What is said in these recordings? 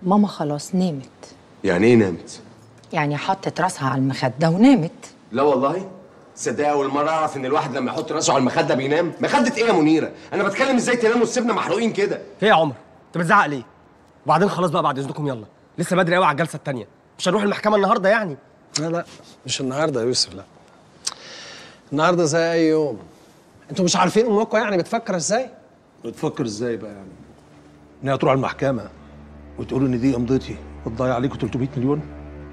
ماما خلاص نامت يعني ايه نامت يعني حطت راسها على المخده ونامت لا والله تصدقي اول مره اعرف ان الواحد لما يحط راسه على المخده بينام مخده ايه يا منيره انا بتكلم ازاي تناموا وتسيبنا محروقين كده ايه يا عمر انت بتزعق ليه وبعدين خلاص بقى بعد اذنكم يلا لسه بدري قوي على الجلسه الثانيه مش هنروح المحكمه النهارده يعني لا لا مش النهارده يا يوسف لا النهارده زي اي يوم انتوا مش عارفين امكم يعني بتفكر ازاي بتفكر ازاي بقى يعني ان هي تروح المحكمه وتقولوا ان دي امضتي وتضيع عليكم 300 مليون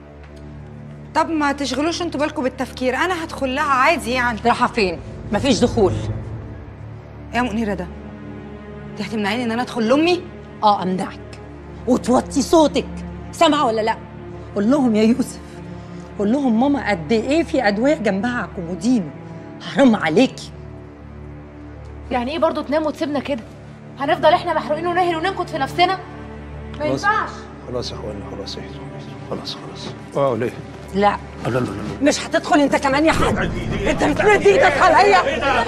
طب ما تشغلوش انتوا بالكم بالتفكير انا هدخل لها عادي يعني رايحه فين مفيش دخول يا منيره ده انت هتمنعيني ان انا ادخل لامي اه امنعك وتوطي صوتك سامعه ولا لا قول لهم يا يوسف قول لهم ماما قد ايه في ادويه جنبها على الكومودينو حرام عليكي يعني ايه برضه تنام وتسيبنا كده هنفضل احنا محروقين ونهل وننكد في نفسنا ما خلاص. ينفعش خلاص يا اخوانا خلاص اهدوا خلاص خلاص اه ليه؟ لا لا لا لا مش هتدخل انت كمان يا حاج انت بتمد ايدك عليا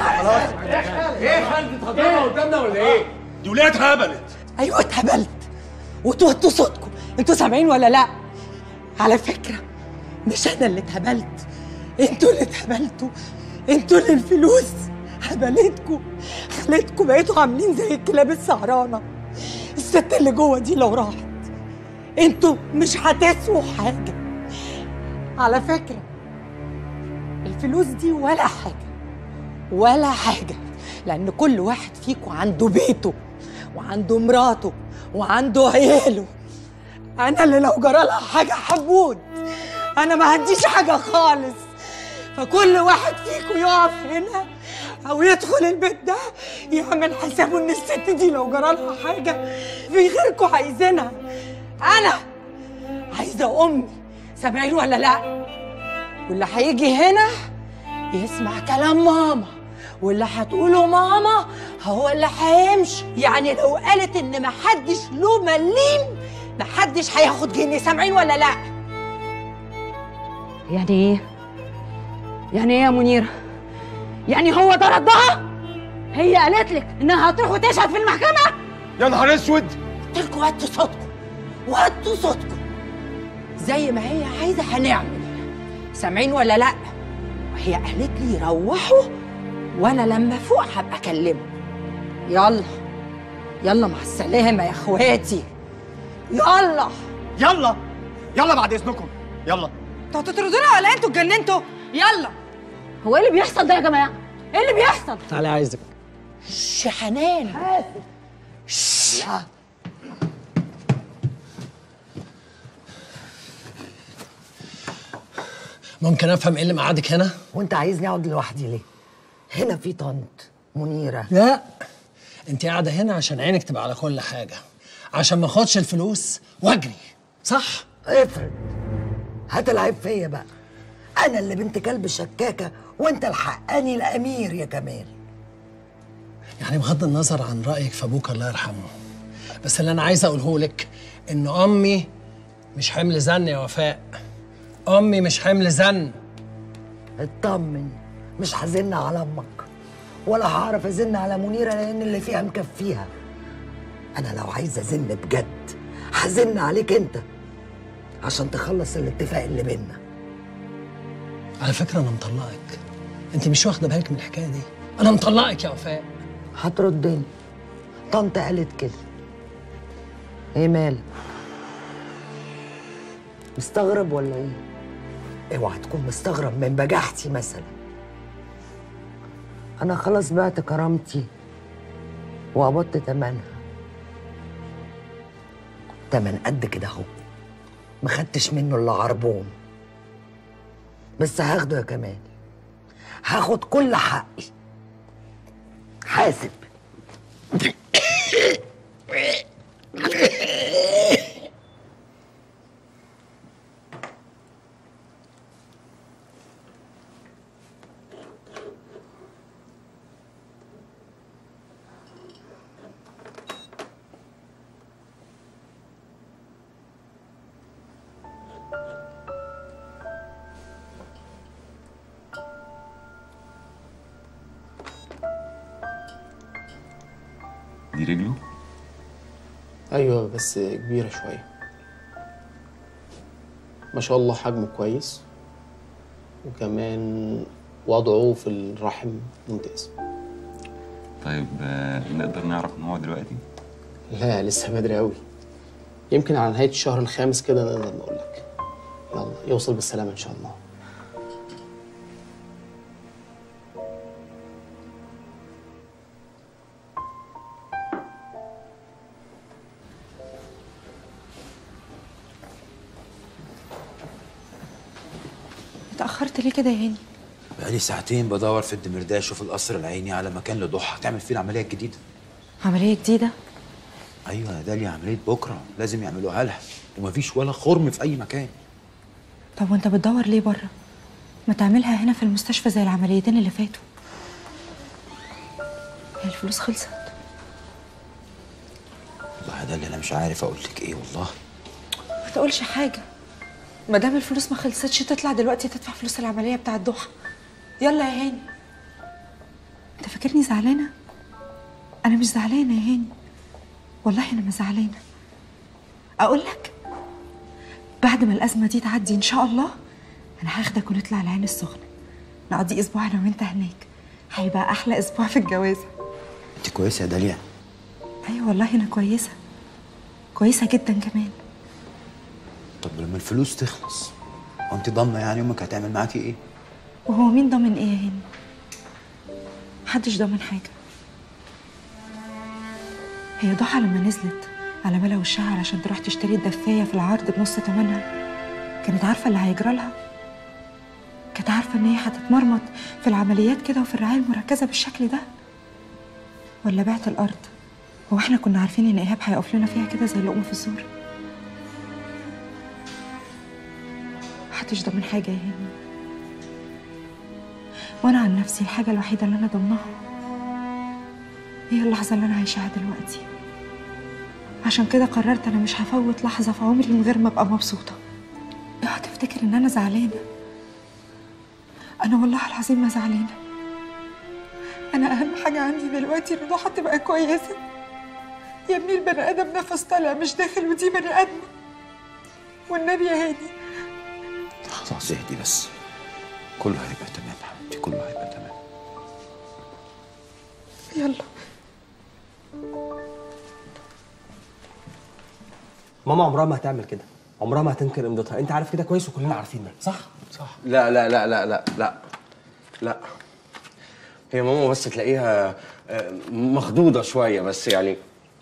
ايه خالد اتهضرنا قدامنا ولا ايه دي وليه اتهبلت ايوه اتهبلت وتوطوا صوتكم انتوا سامعين ولا لا على فكره مش انا اللي اتهبلت انتوا اللي اتهبلتوا انتوا اللي الفلوس هبلتكم خلتكم بقيتوا عاملين زي الكلاب السهرانه الست اللي جوه دي لو راحت انتوا مش هتسووا حاجه على فكره الفلوس دي ولا حاجه ولا حاجه لان كل واحد فيكم عنده بيته وعنده مراته وعنده عياله انا اللي لو جرالها حاجه حبود انا ما عنديش حاجه خالص فكل واحد فيكم يقف هنا او يدخل البيت ده يعمل حسابه ان الست دي لو جرالها حاجه في غيركم عايزينها انا عايزه امي سامعين ولا لا واللي هيجي هنا يسمع كلام ماما واللي هتقوله ماما هو اللي هيمشي يعني لو قالت ان محدش له مليم محدش هياخد جنيه سامعين ولا لا يعني ايه يعني ايه يا منيره يعني هو ده ردها هي قالت لك انها هتروح وتشهد في المحكمه يا نهار اسود قلت لكم وطوا صوتكم وطوا صوتكم زي ما هي عايزه هنعمل سامعين ولا لا وهي قالت لي روحوا وانا لما افوق هبقى اكلمه يلا يلا مع السلامه يا اخواتي يلا يلا يلا بعد اذنكم يلا انتوا هتطردونا ولا انتوا اتجننتوا يلا هو ايه اللي بيحصل ده يا جماعه ايه اللي بيحصل تعالى عايزك شش يا حنان شش. ممكن افهم ايه اللي مقعدك هنا وانت عايزني اقعد لوحدي ليه؟ هنا في طنط منيرة لا انت قاعده هنا عشان عينك تبقى على كل حاجه عشان ما اخدش الفلوس واجري صح افرض هات العيب فيا بقى انا اللي بنت كلب شكاكة وانت الحقاني الامير يا كمال يعني بغض النظر عن رايك في ابوك الله يرحمه بس اللي انا عايز اقوله لك ان امي مش حمل زن يا وفاء امي مش حمل زن اطمن مش هزن على امك ولا هعرف ازن على منيرة لان اللي فيها مكفيها انا لو عايزه ازن بجد هزن عليك انت عشان تخلص الاتفاق اللي بينا على فكره انا مطلقك انت مش واخده بالك من الحكايه دي انا مطلقك يا وفاء هتردني طنط قالت كده ايه مالك مستغرب ولا ايه اوعى تكون مستغرب من بجاحتي مثلا انا خلاص بعت كرامتي وقبضت تمنها تمن قد كده اهو ما خدتش منه الا عربون بس هاخده يا كمال هاخد كل حقي حاسب دي رجله ايوه بس كبيره شويه ما شاء الله حجمه كويس وكمان وضعه في الرحم ممتاز طيب آه، نقدر نعرف ان هو دلوقتي لا لسه بدري قوي يمكن على نهاية الشهر الخامس كده نقدر نقول لك يلا يوصل بالسلامة إن شاء الله اتأخرت ليه كده يا هاني؟ بقالي ساعتين بدور في الدمرداش وفي القصر العيني على مكان لضحى تعمل فيه العمليه الجديده عملية جديدة؟ ايوه يا داليا عمليه بكره لازم يعملوها لها ومفيش ولا خرم في اي مكان طب وانت بتدور ليه بره؟ ما تعملها هنا في المستشفى زي العمليتين اللي فاتوا هي الفلوس خلصت والله يا داليا انا مش عارف اقول لك ايه والله ما تقولش حاجة ما دام الفلوس ما خلصتش تطلع دلوقتي تدفع فلوس العملية بتاع الضحى يلا يا هاني انت فاكرني زعلانة؟ أنا مش زعلانة يا هاني والله أنا ما زعلانة أقول لك بعد ما الأزمة دي تعدي إن شاء الله أنا هاخدك ونطلع العين السخنة نقضي أسبوع أنا وأنت هناك هيبقى أحلى أسبوع في الجوازة انت كويسه يا داليا أيوة والله أنا كويسة كويسة جدا كمان طب لما الفلوس تخلص هو انت ضامنه يعني امك هتعمل معاكي ايه وهو مين ضامن ايه يا هاني محدش ضامن حاجه هي ضحى لما نزلت على ملا وشها علشان تروح تشتري الدفايه في العرض بنص تمنها كانت عارفه اللي هيجرى لها كانت عارفه ان هي هتتمرمط في العمليات كده وفي الرعايه المركزه بالشكل ده ولا بعت الارض هو احنا كنا عارفين ان ايهاب هيقف لنا فيها كده زي اللقمه في الزور محدش ضامن حاجه يا هاني وانا عن نفسي الحاجه الوحيده اللي انا ضمنها هي اللحظه اللي انا عايشاها دلوقتي عشان كده قررت انا مش هفوت لحظه في عمري من غير ما ابقى مبسوطه اوعى تفتكر ان انا زعلانه انا والله العظيم ما زعلانه انا اهم حاجه عندي دلوقتي ان ضحى تبقى كويسه يا ابني البني ادم نفس طالع مش داخل ودي بني ادم والنبي يا هادي خلاص اهدي بس كله هيبقى تمام حبيبتي كله هيبقى تمام يلا ماما عمرها ما هتعمل كده عمرها ما هتنكر امضتها انت عارف كده كويس وكلنا عارفين ده صح صح لا لا لا لا لا لا لا هي ماما بس تلاقيها آه، مخضوضة شوية بس يعني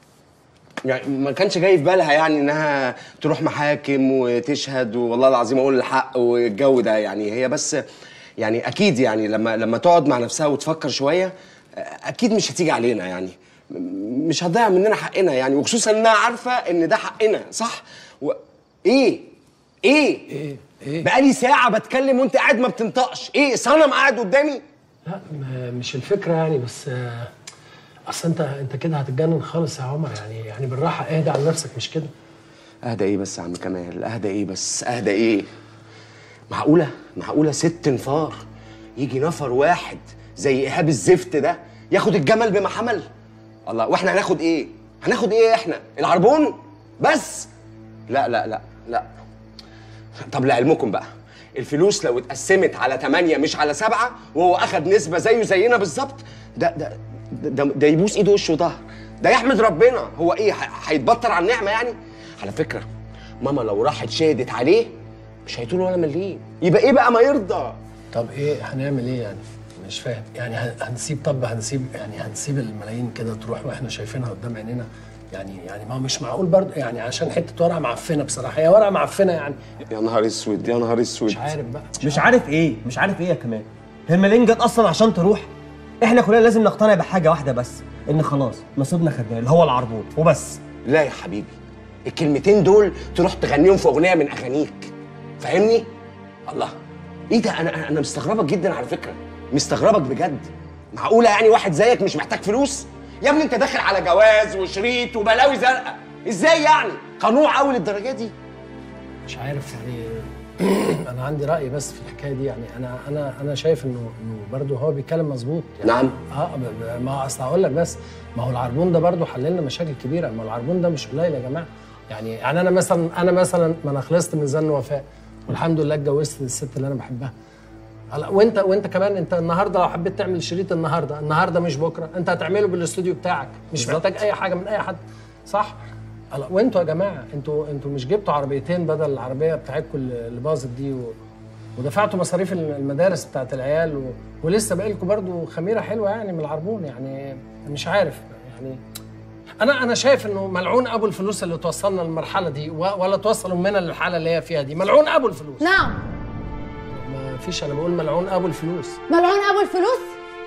يعني ما كانش جاي في بالها يعني انها تروح محاكم وتشهد والله العظيم اقول الحق والجو ده يعني هي بس يعني اكيد يعني لما لما تقعد مع نفسها وتفكر شويه آه، اكيد مش هتيجي علينا يعني م- مش هتضيع مننا حقنا يعني وخصوصا انها عارفه ان ده حقنا صح و... ايه ايه ايه ايه بقالي ساعه بتكلم وانت قاعد ما بتنطقش ايه صنم قاعد قدامي لا م- مش الفكره يعني بس آه، اصل انت انت كده هتتجنن خالص يا عمر يعني يعني بالراحه اهدى على نفسك مش كده اهدى ايه بس يا عم كمال اهدى ايه بس اهدى ايه معقوله معقوله ست نفار يجي نفر واحد زي ايهاب الزفت ده ياخد الجمل بما حمل الله واحنا هناخد ايه هناخد ايه احنا العربون بس لا لا لا لا طب لعلمكم بقى الفلوس لو اتقسمت على ثمانية مش على سبعة وهو أخد نسبة زيه زينا بالظبط ده ده ده, ده يبوس إيده وشه وظهر ده يحمد ربنا هو إيه ح- هيتبطر على النعمة يعني على فكرة ماما لو راحت شهدت عليه مش هيطول ولا مليم يبقى إيه بقى ما يرضى طب ايه هنعمل ايه يعني مش فاهم يعني هن- هنسيب طب هنسيب يعني هنسيب الملايين كده تروح واحنا شايفينها قدام عينينا يعني يعني ما هو مش معقول برضه يعني عشان حته ورقه معفنه بصراحه هي ورقه معفنه يعني يا نهار اسود يا نهار اسود مش عارف بقى مش عارف ايه مش عارف ايه يا كمان هي الملايين جت اصلا عشان تروح احنا كلنا لازم نقتنع بحاجه واحده بس ان خلاص نصيبنا خدناه اللي هو العربون وبس لا يا حبيبي الكلمتين دول تروح تغنيهم في اغنيه من اغانيك فاهمني الله ايه ده انا انا- انا مستغربك جدا على فكره مستغربك بجد معقوله يعني واحد زيك مش محتاج فلوس يا ابني انت داخل على جواز وشريط وبلاوي زرقاء ازاي يعني قنوع قوي للدرجه دي مش عارف يعني انا عندي راي بس في الحكايه دي يعني انا انا انا شايف انه انه برضه هو بيتكلم مظبوط يعني نعم. اه ب- ب- ما اصل هقول لك بس ما هو العربون ده برضه حل لنا مشاكل كبيره ما هو العربون ده مش قليل يا جماعه يعني يعني انا مثلا انا مثلا ما انا خلصت من زن وفاء والحمد لله اتجوزت الست اللي انا بحبها هلا وانت وانت كمان انت النهارده لو حبيت تعمل شريط النهارده النهارده مش بكره انت هتعمله بالاستوديو بتاعك مش بالظبط. محتاج اي حاجه من اي حد صح هلا وانتوا يا جماعه انتوا انتوا مش جبتوا عربيتين بدل العربيه بتاعتكم اللي اللي باظت دي و... ودفعتوا مصاريف المدارس بتاعت العيال و... ولسه باقي لكم برضه خميره حلوه يعني من العربون يعني مش عارف يعني انا انا شايف انه ملعون ابو الفلوس اللي توصلنا للمرحله دي و... ولا توصل امنا للحاله اللي هي فيها دي ملعون ابو الفلوس نعم ما فيش انا بقول ملعون ابو الفلوس ملعون ابو الفلوس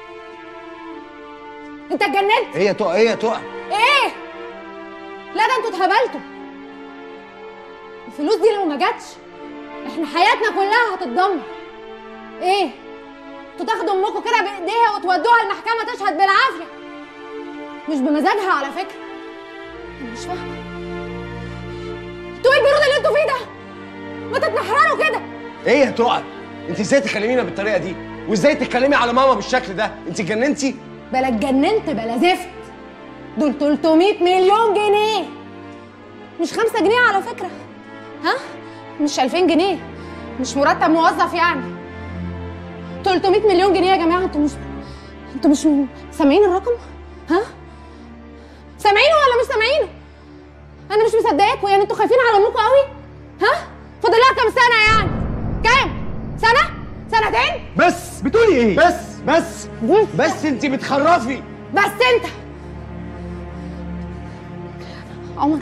انت اتجننت هي تقع هي تقع ايه لا ده انتوا اتهبلتوا الفلوس دي لو ما جاتش احنا حياتنا كلها هتتدمر ايه انتوا تاخدوا امكم كده بايديها وتودوها المحكمه تشهد بالعافيه مش بمزاجها على فكره انا مش فاهمه انتوا ايه البرود اللي انتوا فيه ده ما تتنحرروا كده ايه يا تقع انت ازاي تكلمينا بالطريقه دي وازاي تتكلمي على ماما بالشكل ده انت اتجننتي بلا اتجننت بلا زفت دول 300 مليون جنيه مش 5 جنيه على فكرة ها مش 2000 جنيه مش مرتب موظف يعني 300 مليون جنيه يا جماعة انتوا مش انتوا مش سامعين الرقم ها سامعينه ولا مش سامعينه انا مش مصدقاكوا يعني انتوا خايفين على امكم قوي ها فاضل لها كام سنة يعني كام سنة سنتين بس بتقولي ايه بس بس بس انت بتخرفي بس انت عمر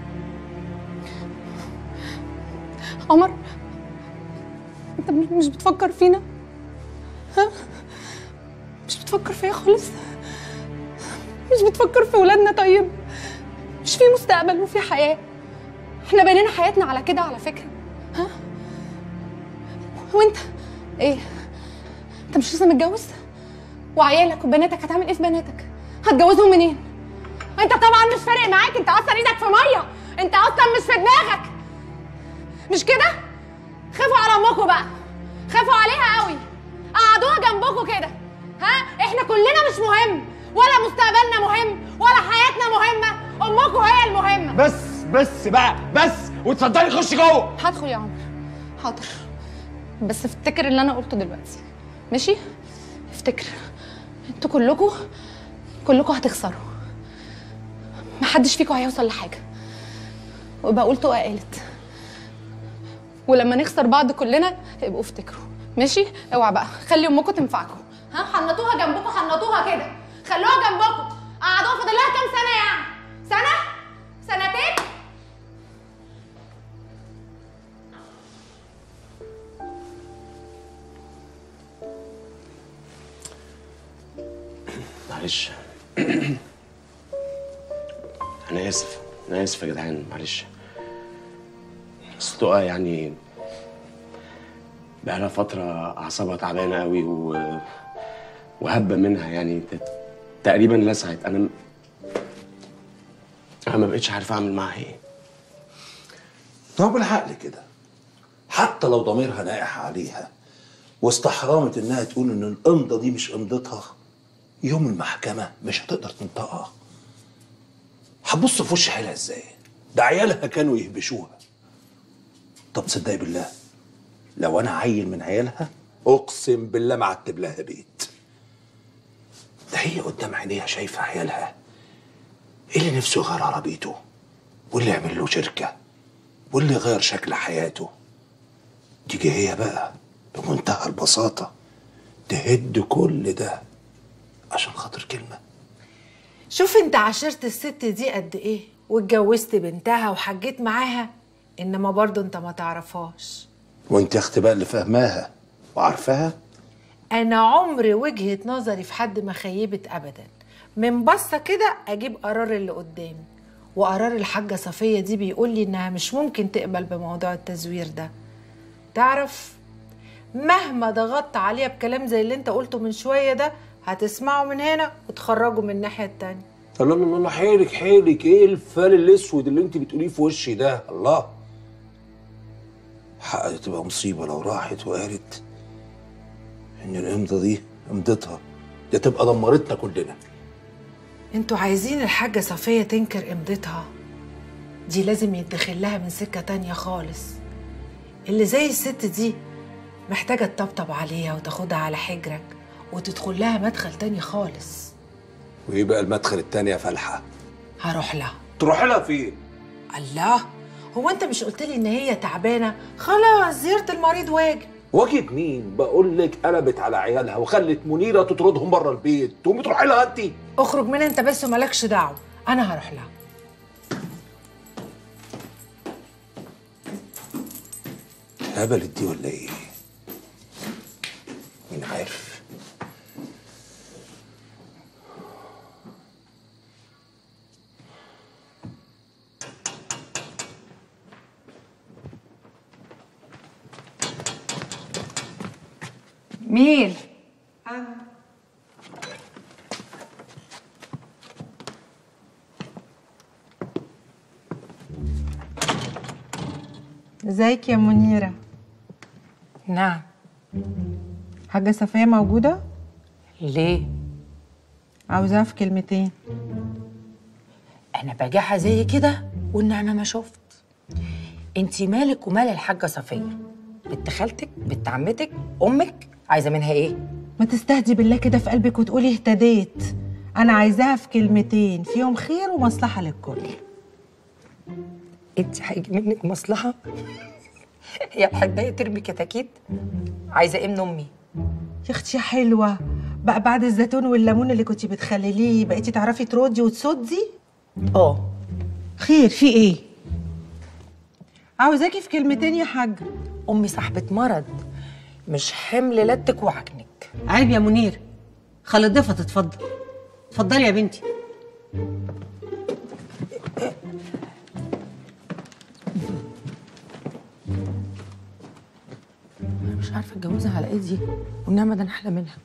عمر انت مش مش بتفكر فينا ها مش بتفكر فيا خالص مش بتفكر في ولادنا طيب مش في مستقبل وفي حياة احنا بنينا حياتنا على كده على فكرة ها وانت ايه انت مش لسه متجوز وعيالك وبناتك هتعمل ايه في بناتك هتجوزهم منين انت طبعا مش فارق معاك انت اصلا ايدك في ميه انت اصلا مش في دماغك مش كده خافوا على امكم بقى خافوا عليها قوي قعدوها جنبكم كده ها احنا كلنا مش مهم ولا مستقبلنا مهم ولا حياتنا مهمه امكم هي المهمه بس بس بقى بس واتفضلي خشي جوه هدخل يا عمر حاضر بس افتكر اللي انا قلته دلوقتي ماشي افتكر انتوا كلكم كلكم هتخسروا محدش فيكم هيوصل لحاجه ويبقى قلتوا قالت ولما نخسر بعض كلنا ابقوا افتكروا ماشي اوعى بقى خلي امكم تنفعكم ها حنطوها جنبكم حنطوها كده خلوها جنبكم قعدوها فاضل لها كام سنه يعني سنه سنتين معلش انا اسف انا اسف يا جدعان معلش بس تقع يعني بقالها فترة أعصابها تعبانة قوي و... وهبة منها يعني ت- تقريبا لسعت أنا م- أنا ما بقتش عارف أعمل معاها إيه طب بالعقل كده حتى لو ضميرها نائح عليها واستحرمت انها تقول ان الامضه دي مش امضتها يوم المحكمه مش هتقدر تنطقها هتبص في وش حيلها ازاي ده عيالها كانوا يهبشوها طب تصدقي بالله لو انا عيل من عيالها اقسم بالله ما عتب لها بيت ده هي قدام عينيها شايفه عيالها ايه اللي نفسه يغير عربيته واللي يعمل له شركه واللي يغير شكل حياته تيجي هي بقى بمنتهى البساطة تهد كل ده عشان خاطر كلمة شوف انت عاشرت الست دي قد ايه واتجوزت بنتها وحجيت معاها انما برضه انت ما تعرفهاش وانت يا اختي بقى اللي فاهماها وعارفاها انا عمري وجهة نظري في حد ما خيبت ابدا من بصة كده اجيب قرار اللي قدامي وقرار الحاجة صفية دي بيقول لي انها مش ممكن تقبل بموضوع التزوير ده تعرف مهما ضغطت عليها بكلام زي اللي انت قلته من شوية ده هتسمعه من هنا وتخرجه من الناحية التانية الله الله الله حيلك حيلك ايه الفال الاسود اللي انت بتقوليه في وشي ده الله حقها تبقى مصيبة لو راحت وقالت ان الامضة دي امضتها دي تبقى دمرتنا كلنا انتوا عايزين الحاجة صفية تنكر امضتها دي لازم يتدخل لها من سكة تانية خالص اللي زي الست دي محتاجة تطبطب عليها وتاخدها على حجرك وتدخل لها مدخل تاني خالص وايه بقى المدخل التاني يا فلحه هروح لها تروح لها فين الله هو انت مش قلت لي ان هي تعبانه خلاص زياره المريض واجب واجب مين بقول لك قلبت على عيالها وخلت منيره تطردهم بره البيت تقومي تروحي لها انت اخرج من انت بس ومالكش دعوه انا هروح لها هبلت دي ولا ايه مين عارف مين؟ ازيك يا منيرة نعم حاجة صفية موجودة؟ ليه؟ عاوزاها في كلمتين انا بجاحة زي كده والنعمة ما شفت انتي مالك ومال الحاجة صفية بنت خالتك بنت عمتك امك عايزة منها ايه؟ ما تستهدي بالله كده في قلبك وتقولي اهتديت أنا عايزاها في كلمتين فيهم خير ومصلحة للكل انت هيجي منك مصلحة يا حداية ترمي كتاكيت عايزة ايه من امي؟ يا اختي يا حلوة بقى بعد الزيتون والليمون اللي كنتي بتخلليه بقيتي تعرفي تردي وتصدي؟ اه خير في ايه؟ عاوزاكي في كلمتين يا حاجة امي صاحبة مرض مش حمل لدك وعجنك عيب يا منير خلي الضيفة تتفضل اتفضلي يا بنتي انا مش عارفة اتجوزها على ايه دي والنعمة ده انا احلى منها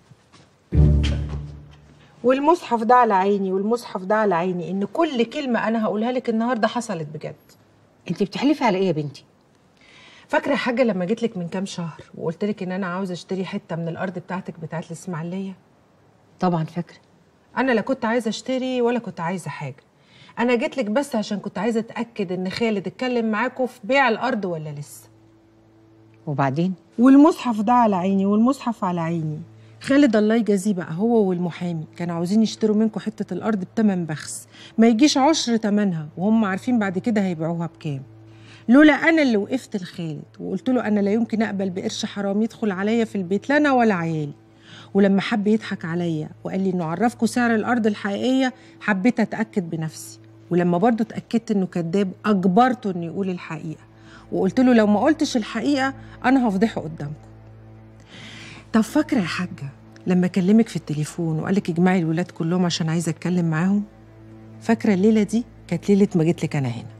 والمصحف ده على عيني والمصحف ده على عيني ان كل كلمه انا هقولها لك النهارده حصلت بجد انت بتحلفي على ايه يا بنتي فاكره يا حاجه لما جيت لك من كام شهر وقلت لك ان انا عاوزه اشتري حته من الارض بتاعتك بتاعت الاسماعيليه طبعا فاكره انا لا كنت عايزه اشتري ولا كنت عايزه حاجه انا جيت لك بس عشان كنت عايزه اتاكد ان خالد اتكلم معاكوا في بيع الارض ولا لسه وبعدين والمصحف ده على عيني والمصحف على عيني خالد الله يجازيه بقى هو والمحامي كانوا عاوزين يشتروا منكم حته الارض بتمن بخس ما يجيش عشر تمنها وهم عارفين بعد كده هيبيعوها بكام لولا انا اللي وقفت لخالد وقلت له انا لا يمكن اقبل بقرش حرام يدخل عليا في البيت لا انا ولا عيالي ولما حب يضحك عليا وقال لي انه عرفكوا سعر الارض الحقيقيه حبيت اتاكد بنفسي ولما برضه اتاكدت انه كذاب اجبرته انه يقول الحقيقه وقلت له لو ما قلتش الحقيقه انا هفضحه قدامكم طب فاكره يا حاجه لما كلمك في التليفون وقالك اجمعي الولاد كلهم عشان عايزه اتكلم معاهم فاكره الليله دي كانت ليله ما جيت لك انا هنا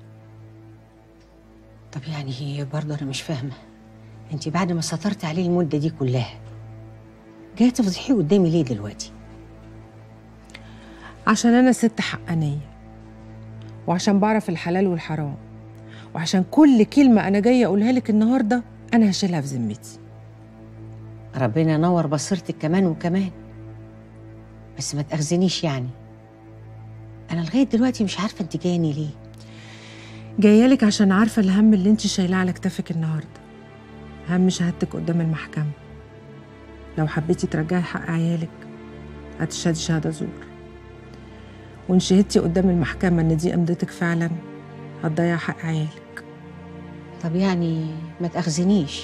طب يعني هي برضه انا مش فاهمه انت بعد ما سترت عليه المده دي كلها جايه تفضحيه قدامي ليه دلوقتي عشان انا ست حقانيه وعشان بعرف الحلال والحرام وعشان كل كلمه انا جايه اقولها لك النهارده انا هشيلها في ذمتي ربنا ينور بصيرتك كمان وكمان بس ما تاخذنيش يعني انا لغايه دلوقتي مش عارفه انت جاياني ليه جايه لك عشان عارفه الهم اللي انت شايلاه على كتافك النهارده هم شهادتك قدام المحكمه لو حبيتي ترجعي حق عيالك هتشهدي شهاده زور وان شهدتي قدام المحكمه ان دي امضتك فعلا هتضيع حق عيالك طب يعني ما تاخذنيش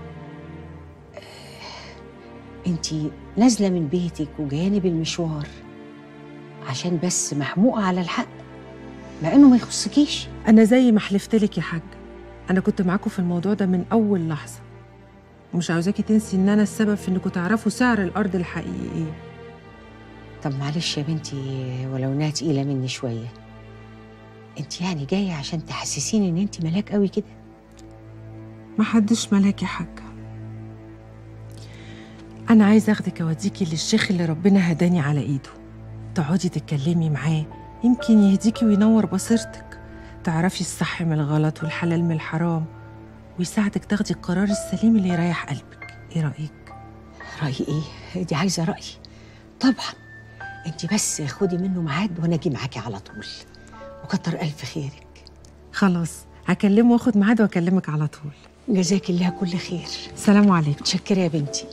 انت نازله من بيتك وجاياني بالمشوار عشان بس محموقه على الحق مع انه ما يخصكيش انا زي ما حلفت لك يا حاج انا كنت معاكم في الموضوع ده من اول لحظه ومش عاوزاكي تنسي ان انا السبب في انكم تعرفوا سعر الارض الحقيقي ايه طب معلش يا بنتي ولو انها تقيله مني شويه انت يعني جايه عشان تحسسيني ان انت ملاك قوي كده ما حدش ملاك يا حاجه انا عايزه اخدك اوديكي للشيخ اللي ربنا هداني على ايده تقعدي تتكلمي معاه يمكن يهديكي وينور بصيرتك تعرفي الصح من الغلط والحلال من الحرام ويساعدك تاخدي القرار السليم اللي يريح قلبك ايه رايك رايي ايه دي عايزه رايي طبعا انت بس خدي منه ميعاد وانا اجي معاكي على طول وكتر الف خيرك خلاص هكلمه واخد ميعاد واكلمك على طول جزاك الله كل خير السلام عليكم متشكرة يا بنتي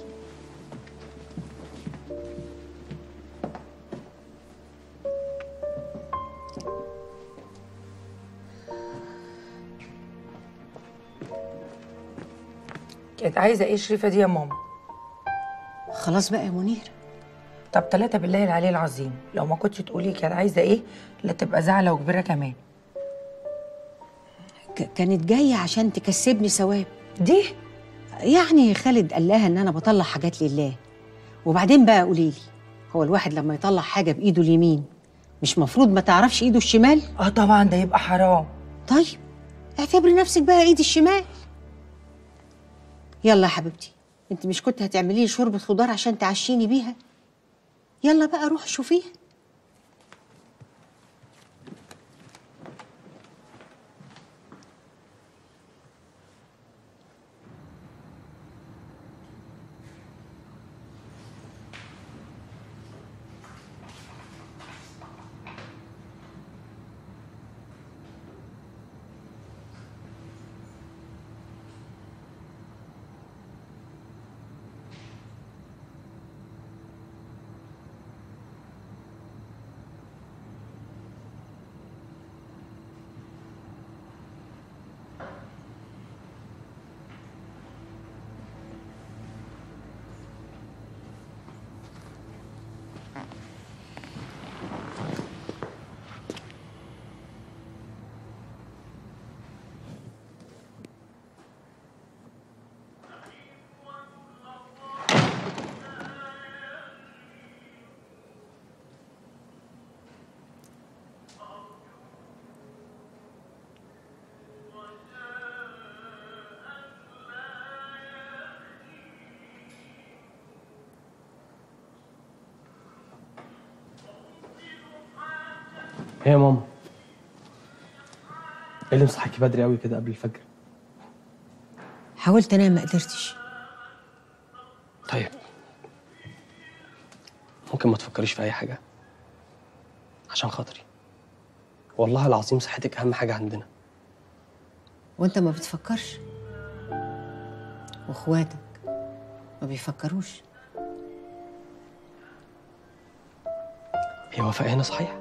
كانت عايزه ايه شريفه دي يا ماما خلاص بقى يا منير طب ثلاثة بالله العلي العظيم لو ما كنتش تقولي كانت عايزه ايه لا تبقى زعلة وكبيرة كمان ك- كانت جاية عشان تكسبني ثواب دي يعني خالد قال لها ان انا بطلع حاجات لله وبعدين بقى قولي لي هو الواحد لما يطلع حاجة بايده اليمين مش مفروض ما تعرفش ايده الشمال اه طبعا ده يبقى حرام طيب اعتبري نفسك بقى ايدي الشمال يلا يا حبيبتي انت مش كنت هتعملي لي شوربة خضار عشان تعشيني بيها يلا بقى روحي شوفيها ايه يا ماما ايه اللي مصحيكي بدري قوي كده قبل الفجر حاولت انام ما قدرتش طيب ممكن ما تفكريش في اي حاجه عشان خاطري والله العظيم صحتك اهم حاجه عندنا وانت ما بتفكرش واخواتك ما بيفكروش هي وفاء هنا صحيح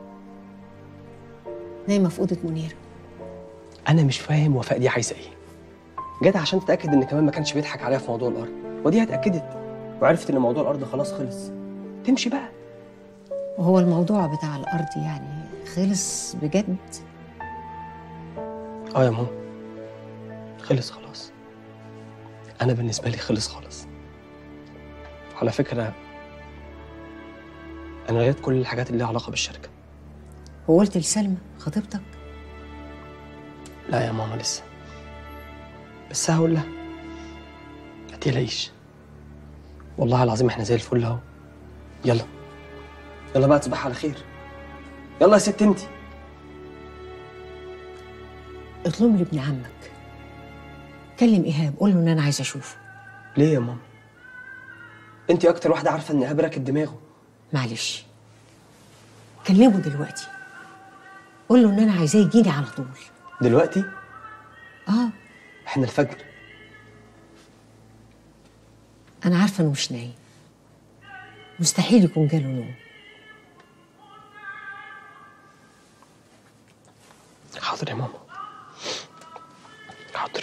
نايمه في اوضه منيره انا مش فاهم وفاء دي عايزه ايه جت عشان تتاكد ان كمان ما كانش بيضحك عليها في موضوع الارض ودي اتاكدت وعرفت ان موضوع الارض خلاص خلص تمشي بقى وهو الموضوع بتاع الارض يعني خلص بجد اه يا ماما خلص خلاص انا بالنسبه لي خلص خالص على فكره انا لغيت كل الحاجات اللي ليها علاقه بالشركه وقلت لسلمى خطيبتك لا يا ماما لسه بس هقول لها ما تقلقيش والله العظيم احنا زي الفل اهو يلا يلا بقى تصبح على خير يلا يا ست انتي اطلب لي ابن عمك كلم ايهاب قول له ان انا عايزه اشوفه ليه يا ماما انت اكتر واحده عارفه ان ايهاب راكب دماغه معلش كلمه دلوقتي قول له ان انا عايزاه يجيني على طول دلوقتي اه احنا الفجر انا عارفه انه مش نايم مستحيل يكون جاله نوم حاضر يا ماما حاضر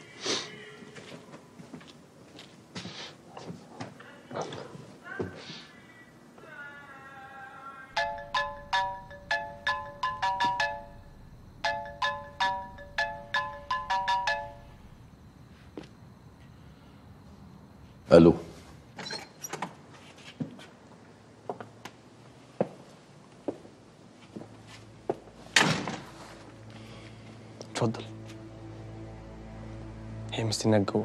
الو اتفضل هي مستناك جوه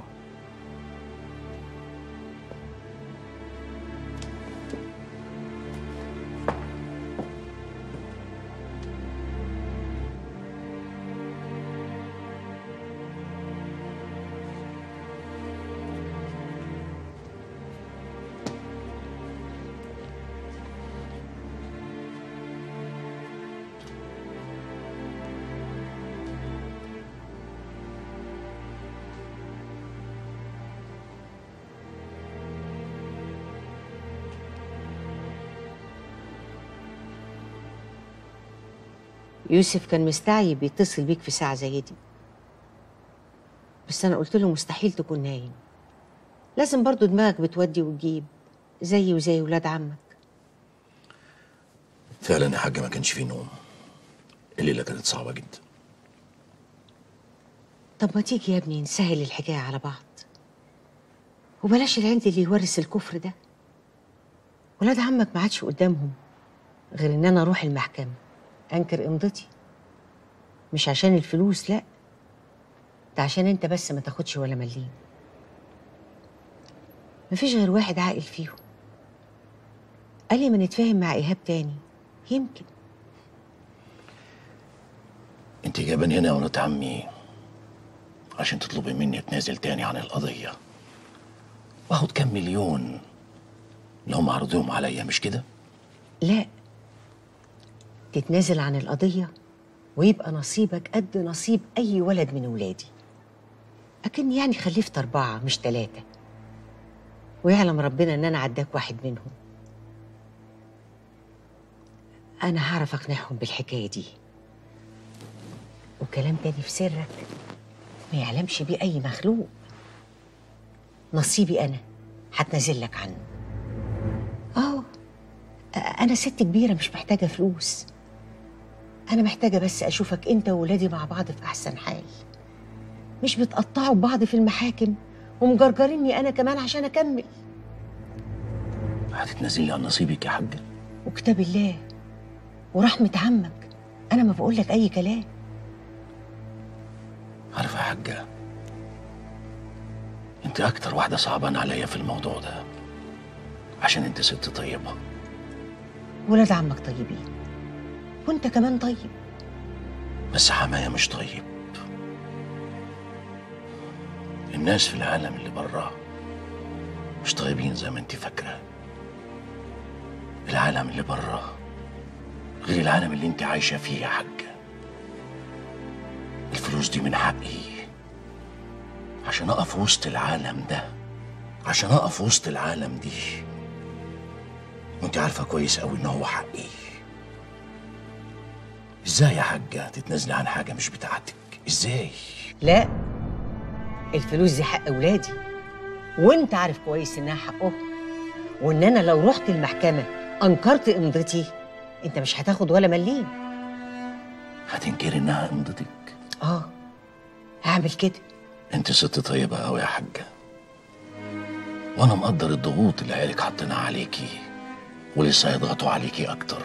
يوسف كان مستعجب بيتصل بيك في ساعة زي دي بس أنا قلت له مستحيل تكون نايم لازم برضو دماغك بتودي وتجيب زيي وزي ولاد عمك فعلا يا حاجة ما كانش فيه نوم الليلة كانت صعبة جدا طب ما تيجي يا ابني نسهل الحكاية على بعض وبلاش العند اللي يورث الكفر ده ولاد عمك ما عادش قدامهم غير ان انا اروح المحكمة انكر امضتي مش عشان الفلوس لا ده عشان انت بس ما تاخدش ولا مليم مفيش غير واحد عاقل فيهم قال لي ما نتفاهم مع ايهاب تاني يمكن انت جايباني هنا يا ولاد عمي عشان تطلبي مني اتنازل تاني عن القضية واخد كام مليون اللي هم عرضوهم عليا مش كده؟ لا تتنازل عن القضية ويبقى نصيبك قد نصيب أي ولد من ولادي أكن يعني خلفت أربعة مش ثلاثة ويعلم ربنا إن أنا عداك واحد منهم أنا هعرف أقنعهم بالحكاية دي وكلام تاني في سرك ما يعلمش بيه أي مخلوق نصيبي أنا هتنازل لك عنه اه انا ست كبيره مش محتاجه فلوس انا محتاجه بس اشوفك انت وولادي مع بعض في احسن حال مش بتقطعوا بعض في المحاكم ومجرجريني انا كمان عشان اكمل هتتنازلي عن نصيبك يا حاجة وكتاب الله ورحمه عمك انا ما بقول لك اي كلام عارفة يا حاجة انت اكتر واحدة صعبان عليا في الموضوع ده عشان انت ست طيبة ولاد عمك طيبين وانت كمان طيب بس حماية مش طيب الناس في العالم اللي براه مش طيبين زي ما انت فاكرة العالم اللي براه غير العالم اللي انت عايشة فيه يا حاجة الفلوس دي من حقي عشان اقف وسط العالم ده عشان اقف وسط العالم دي وانت عارفة كويس قوي ان هو حقي ازاي يا حاجة تتنازلي عن حاجة مش بتاعتك ازاي لا الفلوس دي حق ولادي وانت عارف كويس انها حقهم وان انا لو رحت المحكمه انكرت امضتي انت مش هتاخد ولا مليم هتنكري انها امضتك اه هعمل كده انت ست طيبة قوي يا حاجة وانا مقدر الضغوط اللي عيالك حاطينها عليكي ولسه هيضغطوا عليكي اكتر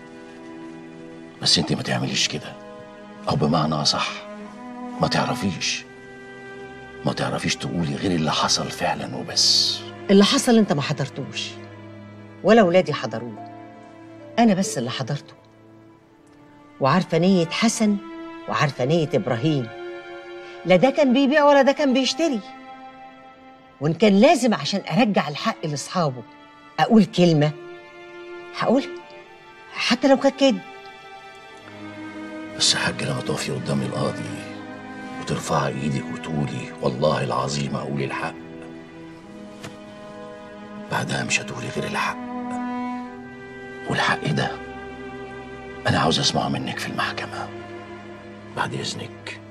بس انت ما تعمليش كده او بمعنى اصح ما تعرفيش ما تعرفيش تقولي غير اللي حصل فعلا وبس اللي حصل انت ما حضرتوش ولا ولادي حضروه انا بس اللي حضرته وعارفه نيه حسن وعارفه نيه ابراهيم لا ده كان بيبيع ولا ده كان بيشتري وان كان لازم عشان ارجع الحق لاصحابه اقول كلمه هقولها حتى لو كانت كده بس يا حاجة لما تقفي قدام القاضي وترفعي ايدك وتقولي والله العظيم اقول الحق بعدها مش هتقولي غير الحق والحق ده انا عاوز اسمعه منك في المحكمة بعد اذنك